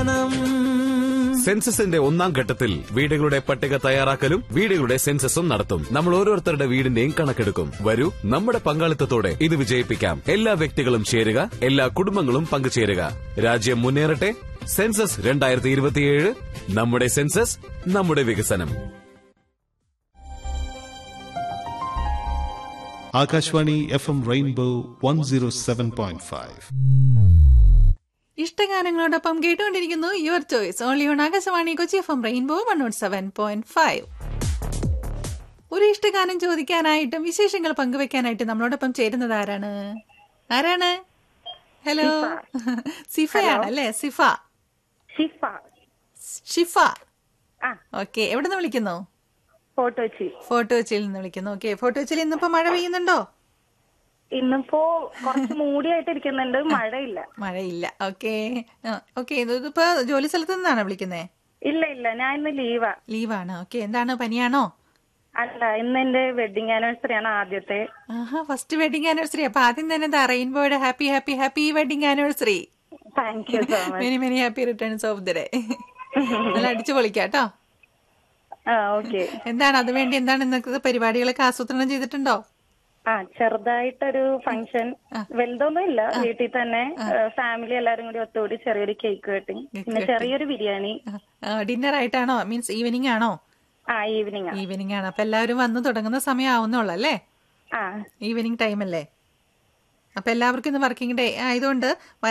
വികസനം സെൻസസിന്റെ ഒന്നാം ഘട്ടത്തിൽ വീടുകളുടെ പട്ടിക തയ്യാറാക്കലും വീടുകളുടെ സെൻസസും നടത്തും നമ്മൾ ഓരോരുത്തരുടെ വീടിന്റെയും കണക്കെടുക്കും വരൂ നമ്മുടെ പങ്കാളിത്തത്തോടെ ഇത് വിജയിപ്പിക്കാം എല്ലാ വ്യക്തികളും ചേരുക എല്ലാ കുടുംബങ്ങളും പങ്കുചേരുക രാജ്യം മുന്നേറട്ടെ സെൻസസ് രണ്ടായിരത്തി ഇരുപത്തിയേഴ് നമ്മുടെ സെൻസസ് നമ്മുടെ വികസനം Akashvani F M Rainbow one zero seven point five ഇഷ്ടഗാനങ്ങളോടൊപ്പം കേട്ടുകൊണ്ടിരിക്കുന്നു your choice only on Akashvani Kochi F M Rainbow one nought seven point five ഒരു ഇഷ്ടഗാനം ചോദിക്കാനായിട്ടും വിശേഷങ്ങൾ പങ്കുവെക്കാനായിട്ടും നമ്മളോടൊപ്പം ചേരുന്നത് ആരാണ് ആരാണ് ഹലോ സിഫയാണ് അല്ലേ സിഫ ഷിഫ ഷിഫ ആ ഓക്കെ എവിടെ നിന്ന് വിളിക്കുന്നു ഫോട്ടോ വെച്ച് ഫോട്ടോ വെച്ചിൽ നിന്ന് വിളിക്കുന്നു ഓക്കെ ഫോട്ടോ വെച്ചിൽ ഇന്നിപ്പോ മഴ പെയ്യുന്നുണ്ടോ ഇന്നിപ്പോ കുറച്ച് മൂടിയായിട്ട് ഇരിക്കുന്നുണ്ട് മഴയില്ല മഴയില്ല ഓക്കെ ഓക്കെ ഇതിപ്പോ ജോലി സ്ഥലത്ത് നിന്നാണോ വിളിക്കുന്നേ ഇല്ല ഇല്ല ഞാൻ ഇന്ന് ലീവാ ലീവാണ് ഓക്കെ എന്താണ് പനിയാണോ അല്ല ഇന്ന് എന്റെ വെഡിങ് ആനിവേഴ്സറി ആണ് ആദ്യത്തെ ആഹാ ഫസ്റ്റ് വെഡിങ് ആനിവേഴ്സറി അപ്പൊ ആദ്യം തന്നെ എന്താ റെയിൻബോയുടെ happy happy happy wedding anniversary thank you so much many many happy returns of the day നല്ല അടിച്ചു പൊളിക്കാട്ടോ ആ ഓക്കെ എന്താണ് അത് വേണ്ടി എന്താണ് ഇന്നത്തെ പരിപാടികളൊക്കെ ആസൂത്രണം ചെയ്തിട്ടുണ്ടോ ആ ചെറുതായിട്ടൊരു ഫംഗ്ഷൻ വലുതൊന്നും ഇല്ല വീട്ടിൽ തന്നെ ഫാമിലി എല്ലാരും കൂടി ഒത്തുകൂടി ചെറിയൊരു കേക്ക് കട്ടിങ് പിന്നെ ചെറിയൊരു ബിരിയാണി ഡിന്നർ ആയിട്ടാണോ മീൻസ് ഈവനിങ് ആണോ ആ ഈവനിങ് ആ ഈവനിങ് ആണ് അപ്പൊ എല്ലാവരും വന്ന് തുടങ്ങുന്ന സമയം ആവുന്നുള്ളൂ അല്ലേ ആ ഈവനിങ് ടൈം അല്ലേ അപ്പൊ എല്ലാവർക്കും ഇന്ന് വർക്കിംഗ് ഡേ ആയതുകൊണ്ട്